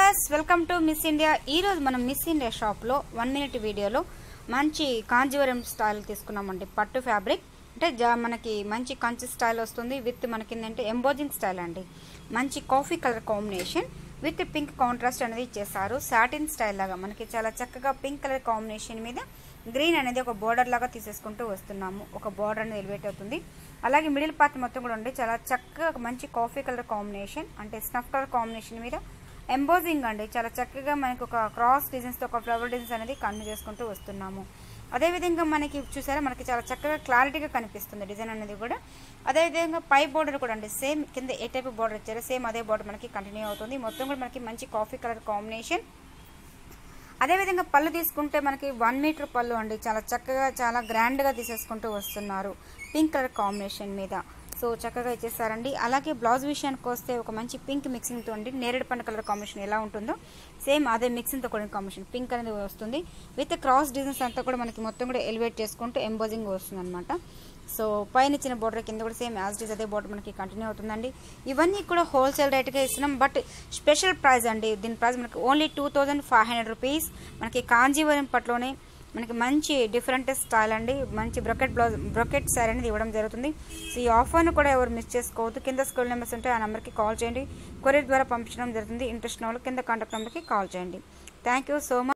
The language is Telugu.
viewers welcome to Miss India ఈ రోజు మనం మిస్ ఇండియా షాప్లో వన్ మినిట్ వీడియోలో మంచి కాంజీవరం స్టైల్ తీసుకున్నామండి పట్టు ఫ్యాబ్రిక్ అంటే జా మనకి మంచి కంచి స్టైల్ వస్తుంది విత్ మనకి ఏంటంటే ఎంబోజింగ్ స్టైల్ అండి మంచి coffee colour combination with pink contrast అనేది ఇచ్చేసారు సాటిన్ స్టైల్ లాగా మనకి చాలా చక్కగా పింక్ కలర్ కాంబినేషన్ మీద గ్రీన్ అనేది ఒక బోర్డర్ లాగా తీసేసుకుంటూ వస్తున్నాము ఒక బోర్డర్ అనేది ఎలివేట్ అవుతుంది అలాగే మిడిల్ పార్ట్ మొత్తం కూడా ఉండి చాలా చక్కగా మంచి కాఫీ కలర్ కాంబినేషన్ అంటే స్నఫ్ కలర్ కాంబినేషన్ మీద ఎంబోజింగ్ అండి చాలా చక్కగా మనకి ఒక క్రాస్ డిజైన్స్తో ఒక ఫ్లవర్ డిజైన్స్ అనేది కంటిన్యూ చేసుకుంటూ వస్తున్నాము అదేవిధంగా మనకి చూసారా మనకి చాలా చక్కగా క్లారిటీగా కనిపిస్తుంది డిజైన్ అనేది కూడా అదేవిధంగా పై బోర్డర్ కూడా అండి సేమ్ కింద ఏ టైప్ బోర్డర్ ఇచ్చారో సేమ్ అదే బోర్డర్ మనకి కంటిన్యూ అవుతుంది మొత్తం కూడా మనకి మంచి కాఫీ కలర్ కాంబినేషన్ అదేవిధంగా పళ్ళు తీసుకుంటే మనకి వన్ మీటర్ పళ్ళు అండి చాలా చక్కగా చాలా గ్రాండ్గా తీసేసుకుంటూ వస్తున్నారు పింక్ కలర్ కాంబినేషన్ మీద సో చక్కగా ఇచ్చేసారండి అలాగే బ్లౌజ్ విషయానికి వస్తే ఒక మంచి పింక్ మిక్సింగ్తో అండి నేరేడు పండు కలర్ కాంబినేషన్ ఎలా ఉంటుందో సేమ్ అదే మిక్సింగ్తో కూడా కాంబినేషన్ పింక్ అనేది వస్తుంది విత్ క్రాస్ డిజైన్స్ అంతా కూడా మనకి మొత్తం కూడా ఎలివేట్ చేసుకుంటూ ఎంబోజింగ్ వస్తుంది అనమాట సో పైన ఇచ్చిన బోర్డర్ కింద కూడా సేమ్ యాజ్ డిజ్ అదే బోర్డర్ మనకి కంటిన్యూ అవుతుందండి ఇవన్నీ కూడా హోల్సేల్ రేట్గా ఇస్తున్నాం బట్ స్పెషల్ ప్రైస్ అండి దీని ప్రైస్ మనకి only two thousand five hundred rupees మనకి కాంజీవరం పట్లోనే మనకి మంచి డిఫరెంట్ స్టైల్ అండి మంచి బ్రొకెట్ బ్లౌజ్ బ్రొకెట్ శారీ అనేది ఇవ్వడం జరుగుతుంది సో ఈ ఆఫర్ను కూడా ఎవరు మిస్ చేసుకోవద్దు కింద స్కూల్ నెంబర్స్ ఉంటే ఆ నెంబర్కి కాల్ చేయండి కొరియర్ ద్వారా పంపించడం జరుగుతుంది ఇంట్రెస్ట్ వాళ్ళు కింద కాంటాక్ట్ నెంబర్కి కాల్ చేయండి థ్యాంక్ యూ సో మచ్